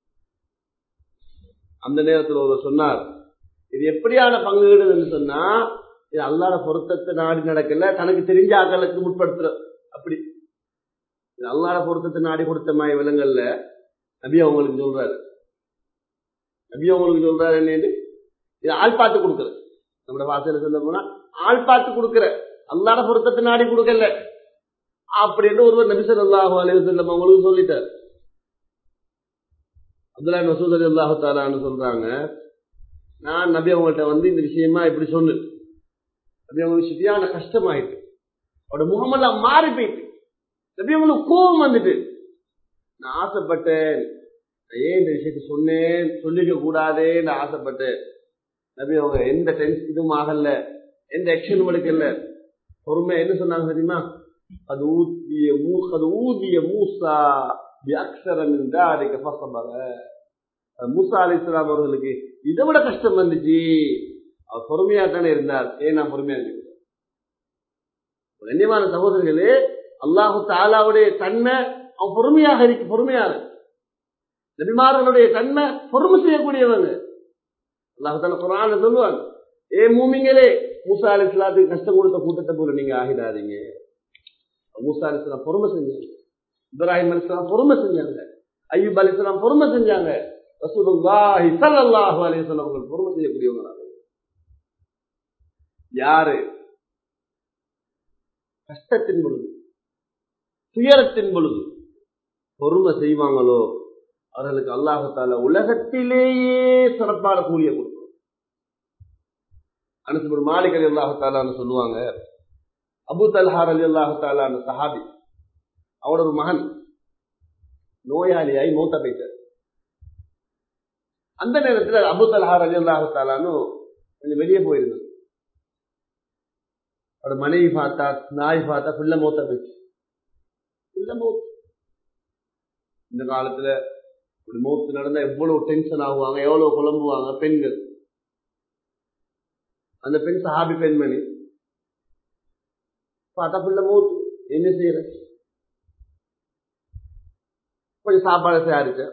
அந்த நேரத்தில் ஒரு சொன்னார் இது எப்படியான பங்குடுன்னு சொன்னா இது அல்லாத பொருத்தத்தை நாடி நடக்கல தனக்கு தெரிஞ்ச ஆக்களுக்கு முற்படுத்துற அப்படி இது அல்லாத பொருத்தத்தை நாடி கொடுத்த மாதிரி விலங்கல்ல நபி அவங்களுக்கு சொல்றாரு நபி அவங்களுக்கு சொல்றாரு என்னன்னு இது ஆள் பார்த்து கொடுக்குற நம்மளோட வாசல சொல்ல போனா ஆள் பார்த்து கொடுக்குற அல்லாத பொருத்தத்தை நாடி கொடுக்கல அப்படின்னு ஒருவர் நபிசர் அல்லாஹு அலைவசல்லம் அவங்களுக்கு சொல்லிட்டார் அப்துல்லா மசூத் அலி அல்லாஹு தாலான்னு சொல்றாங்க நான் நபி அவங்கள்ட்ட வந்து இந்த விஷயமா இப்படி சொன்னேன் நபி அவங்களுக்கு சரியான கஷ்டமாயிட்டு அவரோட முகமெல்லாம் மாறி போயிட்டு நபி அவங்களுக்கு கோபம் வந்துட்டு நான் ஆசைப்பட்டேன் ஏன் இந்த விஷயத்த சொன்னேன் சொல்லிக்க கூடாதேன்னு ஆசைப்பட்டேன் நபி அவங்க எந்த டென்ஸ் இதுவும் ஆகல எந்த ஆக்ஷனும் எடுக்கல பொறுமை என்ன சொன்னாங்க தெரியுமா அது ஊதிய மூ அது ஊதிய மூசா அக்ஷரம் அதுக்கு ஃபசபர மூசா அலி இஸ்லாம் அவர்களுக்கு இதை விட கஷ்டம் வந்துச்சு அவர் பொறுமையா தானே இருந்தார் ஏன் நான் பொறுமையா இருக்கேன் கண்ணியமான சகோதரர்களே அல்லாஹு தாலாவுடைய தன்மை அவன் பொறுமையாக இருக்கு பொறுமையா இருக்கு நபிமார்களுடைய தன்மை பொறுமை செய்யக்கூடியவங்க அல்லாஹு தாலா குரான் சொல்லுவாங்க ஏ மூமிங்களே மூசா அலி இஸ்லாத்துக்கு கஷ்டம் கொடுத்த கூட்டத்தை போல நீங்க ஆகிடாதீங்க மூசா அலி இஸ்லாம் பொறுமை செஞ்சாங்க இப்ராஹிம் அலி இஸ்லாம் பொறுமை செஞ்சாங்க ஐயூப் அலி இஸ்லாம் பொறுமை செஞ்சாங்க ரசூலுல்லாஹி ஸல்லல்லாஹு அலைஹி வஸல்லம் அவர்கள் பொறுமை செய்யக்கூடியவங்க யாரு கஷ்டத்தின் பொழுது துயரத்தின் பொழுது பொறுமை செய்வாங்களோ அவர்களுக்கு அல்லாஹால உலகத்திலேயே சிறப்பான கூலிய கொடுக்கும் அனுசு மாலிக் அலி அல்லாஹாலான்னு சொல்லுவாங்க அபு தல்ஹார் அலி அல்லாஹாலான்னு சஹாபி அவனோட ஒரு மகன் நோயாளியாய் மூத்த போயிட்டார் அந்த நேரத்தில் அபு தல்ஹார் அலி அல்லாஹாலான்னு கொஞ்சம் வெளியே போயிருந்தது அவரோட மனைவி பார்த்தா நாய் பார்த்தா பிள்ளை மூத்த போயிடுச்சு பிள்ளை மூத்த இந்த காலத்துல இப்படி மௌத்து நடந்தா எவ்வளவு டென்ஷன் ஆகுவாங்க எவ்வளவு குழம்புவாங்க பெண்கள் அந்த பெண் சஹாபி பெண்மணி பார்த்தா பிள்ளை மூத்து என்ன செய்யற கொஞ்சம் சாப்பாடு தயாரிச்சேன்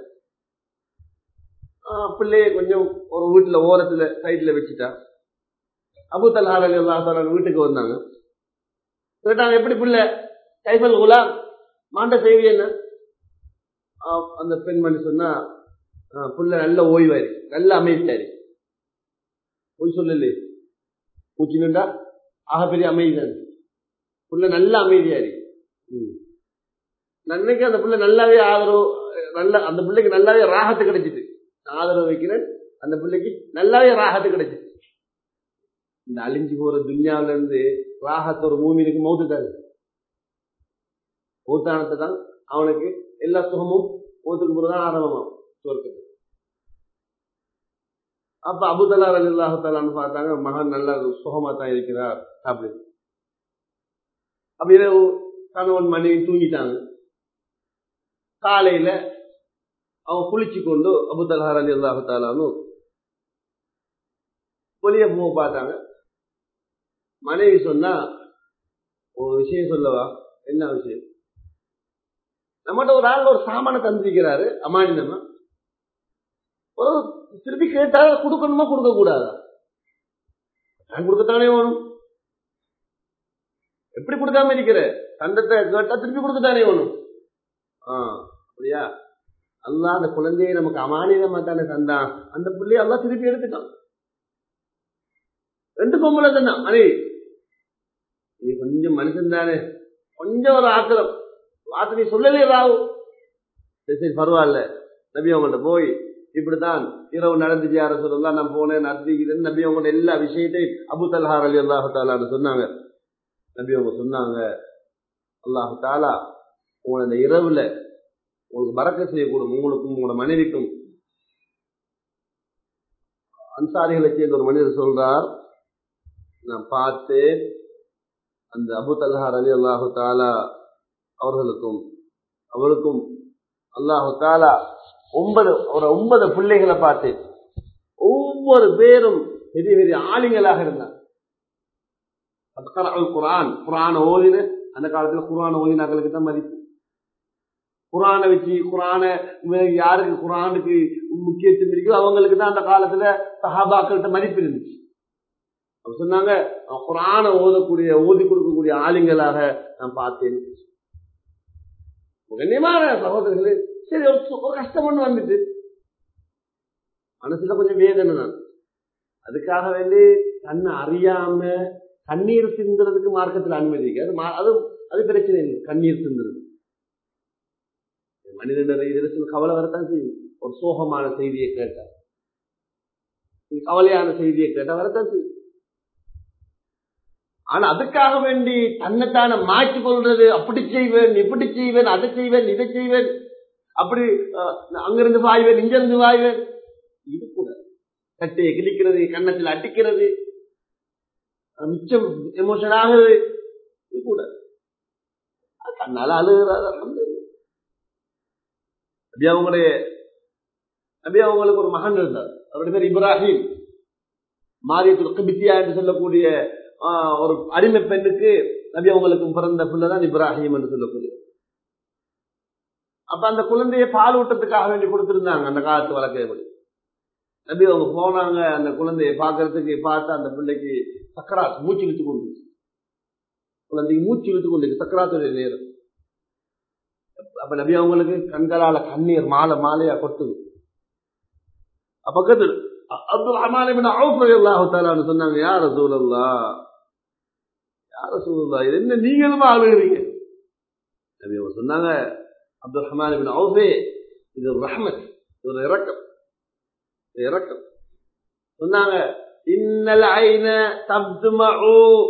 பிள்ளைய கொஞ்சம் ஒரு வீட்டுல ஓரத்துல சைட்ல வச்சுட்டா அபு தல்ஹார் அலி அல்லா வீட்டுக்கு வந்தாங்க கேட்டாங்க எப்படி பிள்ளை கைஃபல் குலாம் மாண்ட செய்வி என்ன அந்த பெண்மணி சொன்னா புள்ள நல்ல ஓய்வாரு நல்ல அமைதியாரு பொய் சொல்லல பூச்சினுண்டா ஆக பெரிய அமைதிதான் புள்ள நல்ல அமைதியாரு நன்னைக்கு அந்த பிள்ளை நல்லாவே ஆதரவு நல்ல அந்த பிள்ளைக்கு நல்லாவே ராகத்து கிடைச்சிட்டு ஆதரவு வைக்கிறேன் அந்த பிள்ளைக்கு நல்லாவே ராகத்து கிடைச்சிட்டு இந்த அழிஞ்சு போற துன்யாவில இருந்து ராகத்து ஒரு மூமினுக்கு மௌத்து தான் மௌத்தானத்தை தான் அவனுக்கு எல்லா சுகமும் மௌத்துக்கு பிறகுதான் ஆரம்பமாகும் சொர்க்கத்து அப்ப அபுதலா அலி அல்லாஹாலான்னு பார்த்தாங்க மகன் நல்லா சுகமா தான் இருக்கிறார் அப்படின்னு அப்ப இரவு கணவன் மனைவி தூங்கிட்டாங்க காலையில அவன் குளிச்சு கொண்டு அபுதல்ஹார் அலி அல்லாஹாலான்னு வெளியே போக பார்த்தாங்க மனைவி சொன்னா ஒரு விஷயம் சொல்லவா என்ன விஷயம் நம்மகிட்ட ஒரு ஆள் ஒரு சாமான தந்திருக்கிறாரு அமானிதமா ஒரு திருப்பி கேட்டா கொடுக்கணுமா கொடுக்க கூடாதா நான் கொடுக்கத்தானே வேணும் எப்படி கொடுக்காம இருக்கிற தண்டத்தை கேட்டா திருப்பி கொடுக்கத்தானே வேணும் ஆஹ் அப்படியா அல்லா அந்த குழந்தையை நமக்கு அமானிதமா தானே தந்தான் அந்த பிள்ளைய அல்லா திருப்பி எடுத்துட்டான் ரெண்டு பொம்பளை தானே அனே நீ கொஞ்சம் மனுஷன் தானே கொஞ்சம் ஒரு ஆத்திரம் வார்த்தை நீ சொல்லலையே ராவு சரி சரி பரவாயில்ல நபி அவங்கள்ட்ட போய் இப்படித்தான் இரவு நடந்துச்சு யார சொல்லலாம் நான் போனேன் நடத்திக்கிறேன் நபி அவங்கள்ட்ட எல்லா விஷயத்தையும் அபு தல்ஹார் அலி அல்லாஹு தாலான்னு சொன்னாங்க நபி அவங்க சொன்னாங்க அல்லாஹு தாலா உங்களை இந்த இரவுல உங்களுக்கு பறக்க செய்யக்கூடும் உங்களுக்கும் உங்களோட மனைவிக்கும் அன்சாரிகளை சேர்ந்த ஒரு மனிதர் சொல்றார் நான் பார்த்தேன் அந்த அபு தல்ஹார் அலி அல்லாஹு தாலா அவர்களுக்கும் அவருக்கும் அல்லாஹு தாலா ஒன்பது ஒரு ஒன்பது பிள்ளைகளை பார்த்தேன் ஒவ்வொரு பேரும் பெரிய பெரிய ஆளுங்களாக இருந்தாங்க குரான் குரான ஓதின அந்த காலத்துல குரான ஓதினாக்களுக்கு தான் மதிப்பு குரானை வச்சு குரான யாருக்கு குரானுக்கு முக்கியத்துவம் இருக்கோ அவங்களுக்கு தான் அந்த காலத்துல சஹாபாக்கள்கிட்ட மதிப்பு இருந்துச்சு அவங்க சொன்னாங்க குரான ஓதக்கூடிய ஓதி கொடுக்கக்கூடிய ஆளுங்களாக நான் பார்த்தேன் கண்ணியமான சகோதரர்களே சரி ஒரு கஷ்டம் ஒண்ணு வந்துட்டு மனசுல கொஞ்சம் வேதனை தான் அதுக்காக வேண்டி தன்னை அறியாம கண்ணீர் சிந்துறதுக்கு மார்க்கத்தில் அனுமதி அது அது அது பிரச்சனை இல்லை கண்ணீர் சிந்துறது மனிதனுடைய இதில் கவலை வரத்தான் செய்யும் ஒரு சோகமான செய்தியை கேட்டார் கவலையான செய்தியை கேட்டா வரத்தான் செய்யும் ஆனா அதுக்காக வேண்டி தன்னைத்தான மாற்றி கொள்றது அப்படி செய்வேன் இப்படி செய்வேன் அதை செய்வேன் இதை செய்வேன் அப்படி அங்கிருந்து வாய்வேன் இங்கிருந்து வாய்வேன் இது கூட கட்டையை கிழிக்கிறது கன்னத்தில் அடிக்கிறது மிச்சம் எமோஷன் ஆகுது இது கூட கண்ணால அழுகிறார் அப்படி அவங்களுடைய அப்படி அவங்களுக்கு ஒரு மகன் இருந்தார் அவருடைய பேர் இப்ராஹிம் மாரியத்துல் கபித்தியா என்று சொல்லக்கூடிய ஒரு அடிமை பெண்ணுக்கு நபி அவங்களுக்கு பிறந்த பிள்ளை தான் இப்ராஹிம் என்று சொல்லக்கூடிய அப்ப அந்த குழந்தைய பால் ஊட்டத்துக்காக வேண்டி கொடுத்திருந்தாங்க அந்த காலத்து வழக்கப்படி நபி அவங்க போனாங்க அந்த குழந்தைய பாக்குறதுக்கு பார்த்து அந்த பிள்ளைக்கு சக்கராத் மூச்சு இழுத்து கொண்டு குழந்தைக்கு மூச்சு இழுத்து கொண்டு சக்கராத்துடைய நேரம் அப்ப நபி அவங்களுக்கு கண்களால கண்ணீர் மாலை மாலையா கொட்டுது பக்கத்தில் அப்துல் ரஹ்மான் அல்லாஹு சொன்னாங்க யார சூழல்லா யார சூழல்லா இது என்ன நீங்களும் ஆளுகிறீங்க நபி அவங்க சொன்னாங்க அப்துல் ரஹ்மான் அவுஃபே இது ஒரு ரஹ்மத் இது ஒரு இறக்கம் இறக்கம் சொன்னாங்க இன்னல் ஐன தப்துமஉ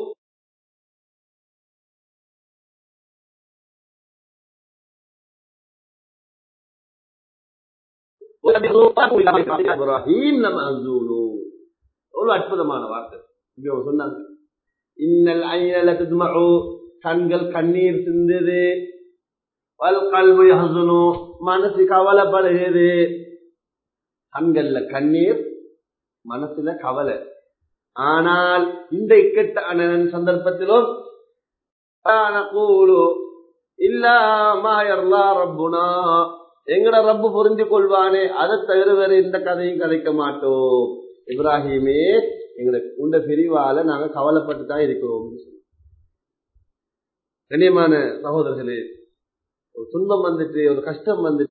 அற்புதமான வார்த்தை சொன்னாங்க இன்னல் ஐநல கண்கள் கண்ணீர் சிந்தது வல் கல்வி ஹசுனு மனசு கவலைப்படுகிறது கண்கள்ல கண்ணீர் மனசுல கவலை ஆனால் இந்த இக்கட்டான சந்தர்ப்பத்திலும் இல்லாம ரப்புனா எங்கட ரப்பு புரிஞ்சு கொள்வானே அதை தவிர வேற எந்த கதையும் கதைக்க மாட்டோம் இப்ராஹிமே எங்களை உண்ட பிரிவால நாங்க கவலைப்பட்டு தான் இருக்கிறோம் கண்ணியமான சகோதரர்களே ஒரு துன்பம் வந்துட்டு ஒரு கஷ்டம் வந்துட்டு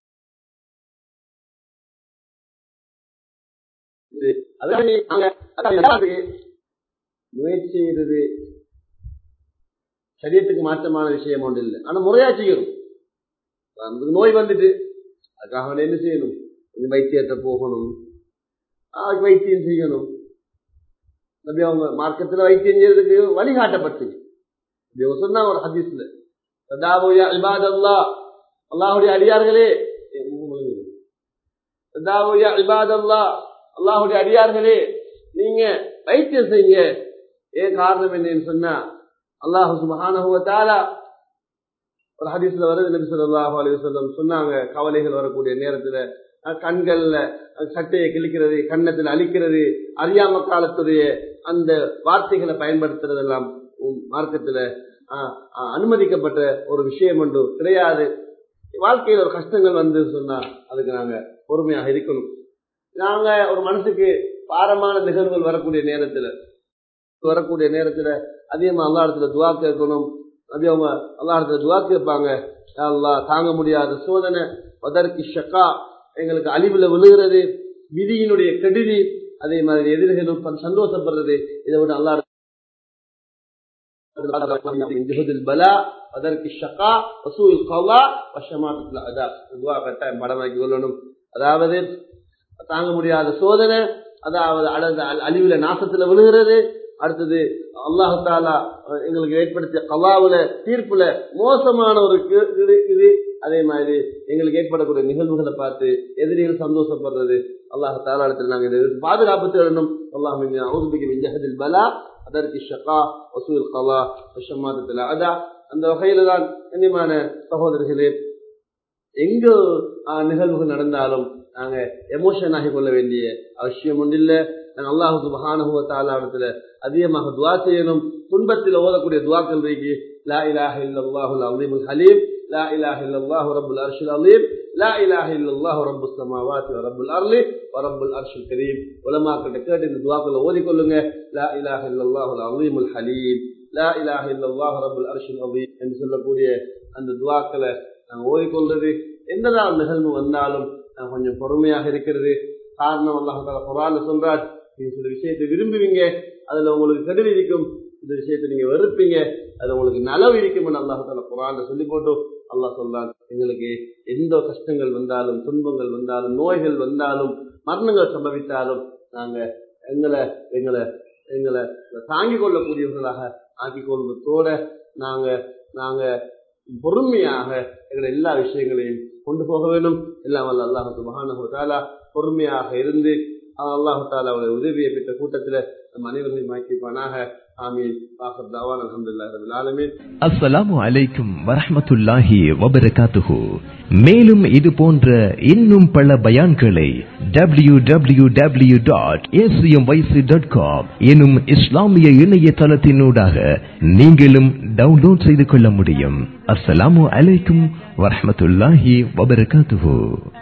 முயற்சி செய்யறது சரியத்துக்கு மாற்றமான விஷயம் ஒன்று இல்லை ஆனா முறையா செய்யணும் நோய் வந்துட்டு அதுக்காக என்ன செய்யணும் கொஞ்சம் வைத்தியத்தை போகணும் அதுக்கு வைத்தியம் செய்யணும் அப்படி அவங்க மார்க்கத்துல வைத்தியம் செய்யறதுக்கு வழிகாட்டப்பட்டு சொன்னாங்க ஒரு ஹதீஸ்ல சதாபுயா இபாத் அல்லா அல்லாஹுடைய அடியார்களே சதாபுயா இபாத் அல்லா அல்லாஹுடைய அடியார்களே நீங்க வைத்தியம் செய்யுங்க ஏன் காரணம் என்னன்னு சொன்னா அல்லாஹு சுபஹானஹுவத்தாலா ஒரு ஹதீஸ்ல வருது நபி ஸல்லல்லாஹு அலைஹி வஸல்லம் சொன்னாங்க கவலைகள் வரக்கூடிய நேரத்துல கண்கள்ல சட்டையை கிழிக்கிறது கன்னத்தில் அழிக்கிறது அறியாம காலத்துடைய அந்த வார்த்தைகளை பயன்படுத்துறதெல்லாம் மார்க்கத்துல அனுமதிக்கப்பட்ட ஒரு விஷயம் ஒன்று கிடையாது வாழ்க்கையில் ஒரு கஷ்டங்கள் வந்து சொன்னா அதுக்கு நாங்க பொறுமையாக இருக்கணும் நாங்க ஒரு மனசுக்கு பாரமான நிகழ்வுகள் வரக்கூடிய நேரத்துல வரக்கூடிய நேரத்துல அதிகமா அல்லா இடத்துல துவா கேட்கணும் அதே அவங்க அல்லா இடத்துல துவா கேட்பாங்க அல்லா தாங்க முடியாத சோதனை அதற்கு ஷக்கா எங்களுக்கு அழிவுல விழுகிறது விதியினுடைய கெடுதி அதே மாதிரி எதிரிகளும் சந்தோஷப்படுறது இதை விட அல்லா அதற்கு ஷக்கா வசூல் கல்லா வஷமாட்டத்தில் அதான் துவா கட்டாயம் படமாக்கி கொள்ளணும் அதாவது தாங்க முடியாத சோதனை அதாவது அடந்த அழிவுல நாசத்துல விழுகிறது அடுத்தது அல்லாஹு தாலா எங்களுக்கு ஏற்படுத்திய கலாவுல தீர்ப்புல மோசமான ஒரு இது இது அதே மாதிரி எங்களுக்கு ஏற்படக்கூடிய நிகழ்வுகளை பார்த்து எதிரிகள் சந்தோஷப்படுறது அல்லாஹ் தாலா இடத்துல நாங்கள் இதை பாதுகாப்பு தேடணும் அல்லாஹ் அவுதுபிக்கு விஞ்சகதில் பலா அதற்கு ஷக்கா வசூல் கலா விஷமாதத்தில் அதா அந்த வகையில தான் கண்ணியமான சகோதரர்களே எங்க நிகழ்வுகள் நடந்தாலும் நாங்க எமோஷன் ஆகி கொள்ள வேண்டிய அவசியம் ஒன்றில்லை நாங்கள் அல்லாஹு மகானுபவத்தால இடத்துல அதிகமாக துவா செய்யணும் துன்பத்தில் ஓதக்கூடிய துவாக்கள் இருக்கு லா இலாஹ இல்லல்லாஹுல் அலீமுல் ஹலீம் லா இலாஹ இல்லல்லாஹு ரப்புல் அர்ஷில் அலீம் லா இலாஹ இல்லல்லாஹு ரப்புஸ் ஸமாவாத்தி வ ரப்புல் அர்லி வ ரப்புல் அர்ஷில் கரீம் உலமாக்கிட்ட கேட்டு இந்த துவாக்களை ஓதிக்கொள்ளுங்க லா இலாஹ இல்லல்லாஹுல் அலீமுல் ஹலீம் லா இலாஹ இல்லல்லாஹு ரப்புல் அர்ஷில் அலீம் என்று சொல்லக்கூடிய அந்த துவாக்களை நாங்கள் ஓதிக்கொள்றது என்னதான் நிகழ்வு வந்தாலும் நான் கொஞ்சம் பொறுமையாக இருக்கிறது காரணம் அல்லாஹால குரான் சொல்றார் நீங்க சில விஷயத்தை விரும்புவீங்க அதுல உங்களுக்கு கெடுதி இருக்கும் இந்த விஷயத்தை நீங்க வெறுப்பீங்க அது உங்களுக்கு நலவு இருக்கும் அல்லாஹால குரான் சொல்லி போட்டு அல்லாஹ் சொல்றான் எங்களுக்கு எந்த கஷ்டங்கள் வந்தாலும் துன்பங்கள் வந்தாலும் நோய்கள் வந்தாலும் மரணங்கள் சம்பவித்தாலும் நாங்க எங்களை எங்களை எங்களை தாங்கிக் கொள்ளக்கூடியவர்களாக ஆக்கிக் கொள்வதோட நாங்க நாங்க பொறுமையாக எங்களை எல்லா விஷயங்களையும் கொண்டு போக வேண்டும் எல்லாம் வல்ல அல்லாஹு மகானஹாலா பொறுமையாக இருந்து அல்லாஹு தாலா உதவியை பெற்ற கூட்டத்தில் நம் அனைவரையும் ஆக்கிப்பானாக ஆமீன் ஆஃபர் தாவான் அலமதுல்லா ரபில் ஆலமீன் அஸ்ஸலாமு அலைக்கும் வரஹ்மத்துல்லாஹி வபரகாத்துஹு மேலும் இது போன்ற இன்னும் பல பயான்களை W W W dot dot com எனும் இஸ்லாமிய இணையதளத்தினூடாக நீங்களும் டவுன்லோட் செய்து கொள்ள முடியும் அஸ்ஸலாமு அலைக்கும் வரஹ்மத்துல்லாஹி வபரகாத்துஹு